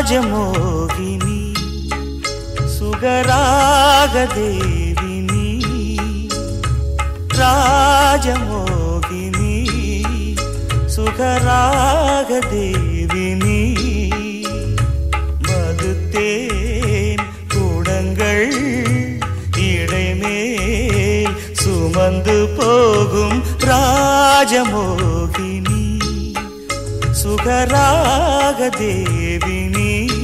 ராஜமோகினி சுகராக தேவினி ராஜமோகினி சுகராக தேவினி மதுத்தேன் கூடங்கள் இடைமேல் சுமந்து போகும் ராஜமோகினி சுகராக தேவினி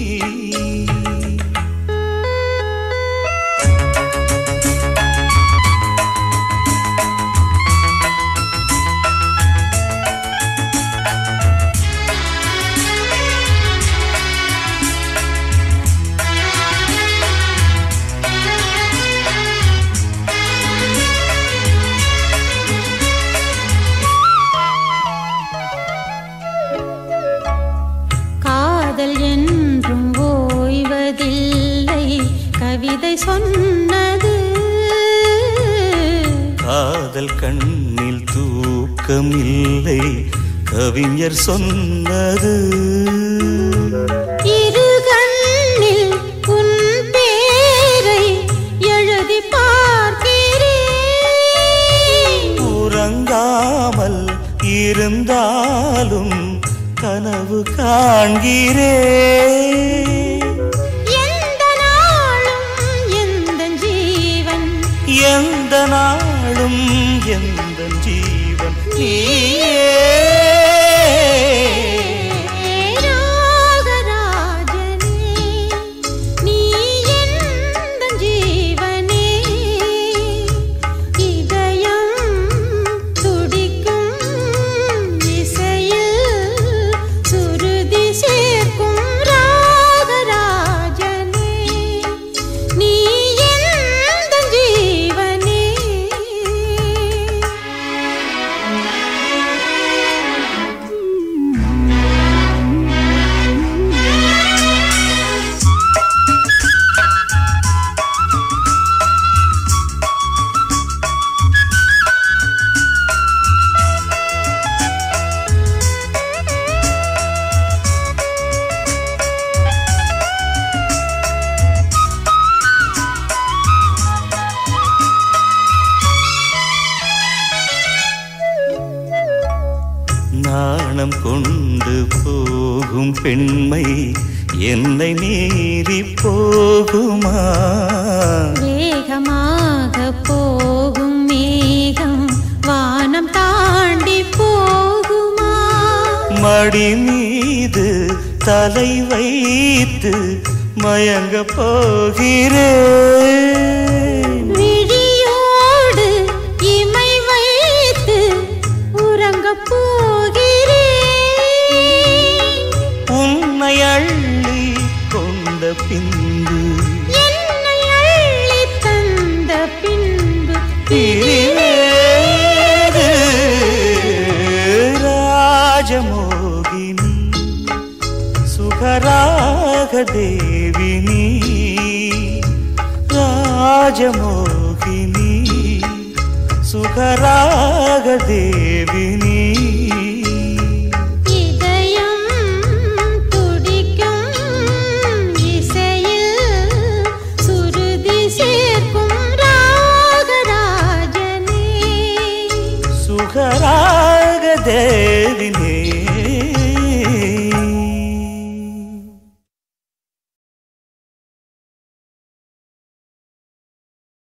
காதல் என்றும் ஓய்வதில்லை கவிதை சொன்னது காதல் கண்ணில் தூக்கமில்லை கவிஞர் சொன்னது இரு கண்ணில் உன் பேரை எழுதி பார்க்கிறேன் உறங்காமல் இருந்தாலும் கனவு காண்கிறேன் எந்த நாளும் எந்த ஜீவன் எந்த நாளும் எந்த ஜீவன் நீயே ராகராஜனே நீ எந்த ஜீவனே இதயம் துடிக்கும் இசையில் சுருதி சேர்க்கும் ராகராஜனே நீ எந்த ஜீவனே நாணம் கொண்டு போகும் பெண்மை என்னை மீறி போகுமா வேகமாக போகும் மேகம் வானம் தாண்டி போகுமா மடி மீது தலை வைத்து மயங்க போகிறேன் விழியோடு இமை வைத்து உறங்கப் போகிறேன் உன்னை அள்ளி கொண்ட பின்பு என்னை அள்ளி தந்த பின்பு பிரிவேது ராஜமோகினி சுகராக தேவினி ராஜமோகினி சுகராக தேவினி